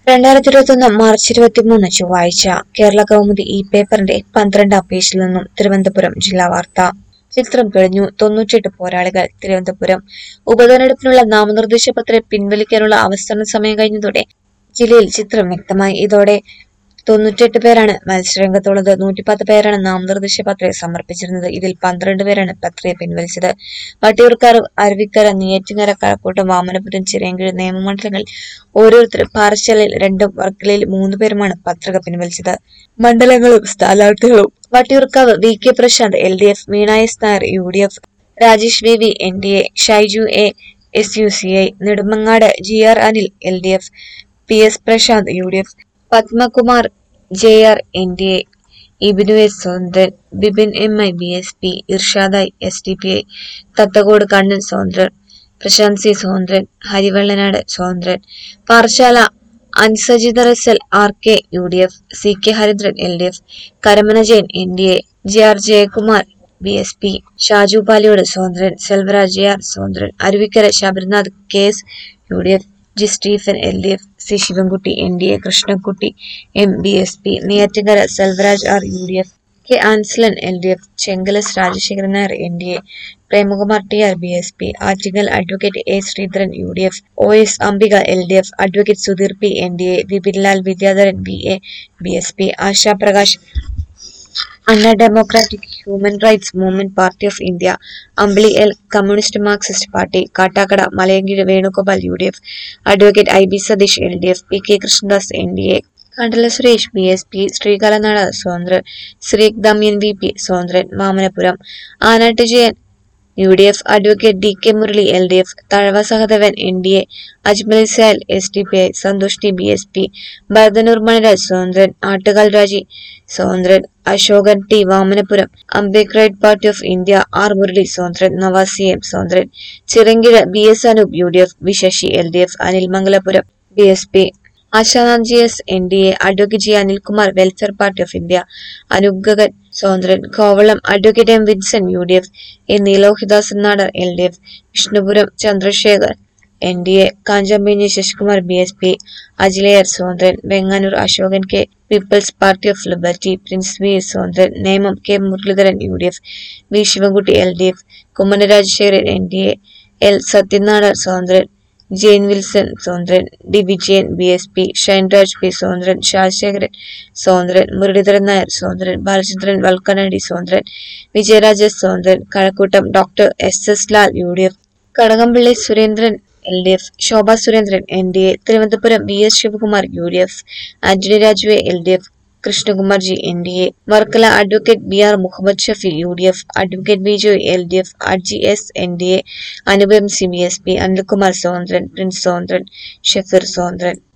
രണ്ടായിരത്തി ഇരുപത്തൊന്ന് മാർച്ച് ഇരുപത്തിമൂന്ന് ചൊവ്വാഴ്ച കേരള കൗമുദി ഈ പേപ്പറിന്റെ പന്ത്രണ്ടാം പേജിൽ നിന്നും തിരുവനന്തപുരം ജില്ലാ വാർത്ത ചിത്രം കഴിഞ്ഞു തൊണ്ണൂറ്റെട്ട് പോരാളികൾ തിരുവനന്തപുരം ഉപതെരഞ്ഞെടുപ്പിനുള്ള നാമനിർദ്ദേശ പത്രം പിൻവലിക്കാനുള്ള അവസാന സമയം കഴിഞ്ഞതോടെ ജില്ലയിൽ ചിത്രം വ്യക്തമായി ഇതോടെ തൊണ്ണൂറ്റെട്ട് പേരാണ് മത്സരരംഗത്തുള്ളത് നൂറ്റിപ്പത്ത് പേരാണ് നാമനിർദ്ദേശ പത്രിക സമർപ്പിച്ചിരുന്നത് ഇതിൽ പന്ത്രണ്ട് പേരാണ് പത്രിക പിൻവലിച്ചത് വട്ടിയൂർക്കാർ അരുവിക്കര നെയ്യാറ്റിൻകര കഴക്കൂട്ടം വാമനപുരം ചിറയൻകീഴ് നിയമമണ്ഡലങ്ങളിൽ ഓരോരുത്തരും പാറശ്ശാലയിൽ രണ്ടും വർക്കലയിൽ മൂന്ന് പേരുമാണ് പത്രിക പിൻവലിച്ചത് മണ്ഡലങ്ങളും സ്ഥാനാർത്ഥികളും Vattiyoorkavu V K Prasanth L D F Meena S Nair U D F Rajesh V V N D A Shaiju A S U C I Nedumangad G R Anil L D F P S Prasanth U D F Padmakumar J R N D A Ibinu S സ്വതന്ത്രൻ Bipin M I B S P ഇർഷാദായ് S D P I Thathakode Kannan സ്വതന്ത്രൻ Prasanth C സ്വതന്ത്രൻ Hari Vellanad സ്വതന്ത്രൻ Parassala Ansajitha Russell R K U D F C K Harindran L D F Karamana Jayan N D A J R Jayakumar B S P Shaju Paliyode സ്വതന്ത്രൻ Selvaraj J R സ്വതന്ത്രൻ Aruvikkara Sabarinath K S U D F G Stephen L D F C Sivankutty N D A Krishnankutty M B S P Neyyattinkara Selvaraj R U D F K Ansalan L D F ചെങ്കലസ് Rajasekharan Nair N D A Premakumar T R B S P Attingal advocate A Sreedharan U D F O S Ambika L D F advocate Sudheer P N D A Vipinlal Vidyadharan B A B S P Asha Prakash Anna Democratic Human Rights Movement Party of India Ambili L Communist Marxist Party Kattakada Malayinkeezhu Venugopal U D F advocate I B Satheesh L D F P K Krishnadas N D A Kandala Suresh B S P ശ്രീകലനാട് സ്വതന്ത്രൻ ശ്രീക് Damian V P സ്വതന്ത്രൻ Vamanapuram Anad Jayan U D F advocate D K Murali L D F Thazhava Sahadevan N D A Ajmal സാൽ S D P I Santhosh T B S P Bharathannoor Maniraj സ്വതന്ത്രൻ ആട്ടുകാൽ രാജി സ്വതന്ത്രൻ Ashokan T Vamanapuram Ambedkarite Party of India R Murali സ്വതന്ത്രൻ നവാസി M സ്വതന്ത്രൻ Chirayinkeezhu B S Anoop U D F V Sasi L D F Anil Mangalapuram B S P Ashanath G S N D A advocate G Anilkumar Welfare Party of India Anoop Gagan സ്വതന്ത്രൻ Kovalam advocate M Vincent U D F A Neelalohithadasan Nadar L D F Vishnupuram Chandrasekhar N D A കാഞ്ചമ്പേനി Sasikumar B S P അജിലയർ സ്വതന്ത്രൻ Venganoor Ashokan K People's Party of Liberty Prince V സ്വതന്ത്രൻ Nemom K Muraleedharan U D F V Sivankutty L D F Kummanam Rajasekharan N D A L Sathyanadar സ്വതന്ത്രൻ Jain Wilson സ്വതന്ത്രൻ D Vijayan B S P Shainraj P സ്വതന്ത്രൻ ശാശേഖരൻ സ്വതന്ത്രൻ മുരളീധരൻ നായർ സ്വതന്ത്രൻ ബാലചന്ദ്രൻ വൽക്കനടി സ്വതന്ത്രൻ വിജയരാജ സ്വതന്ത്രൻ Kazhakkoottam doctor S S Lal U D F Kadakampally Surendran L D F Sobha Surendran N D A Thiruvananthapuram V S Sivakumar U D F Antony രാജുവെ L D F Krishnakumar G N D A Varkala advocate B R Muhammad Shafi U D F advocate Bijoy L D F Aji S N D A Anupam C B S P Anilkumar സ്വതന്ത്രൻ Prince സ്വതന്ത്രൻ ഷഫീർ സ്വതന്ത്രൻ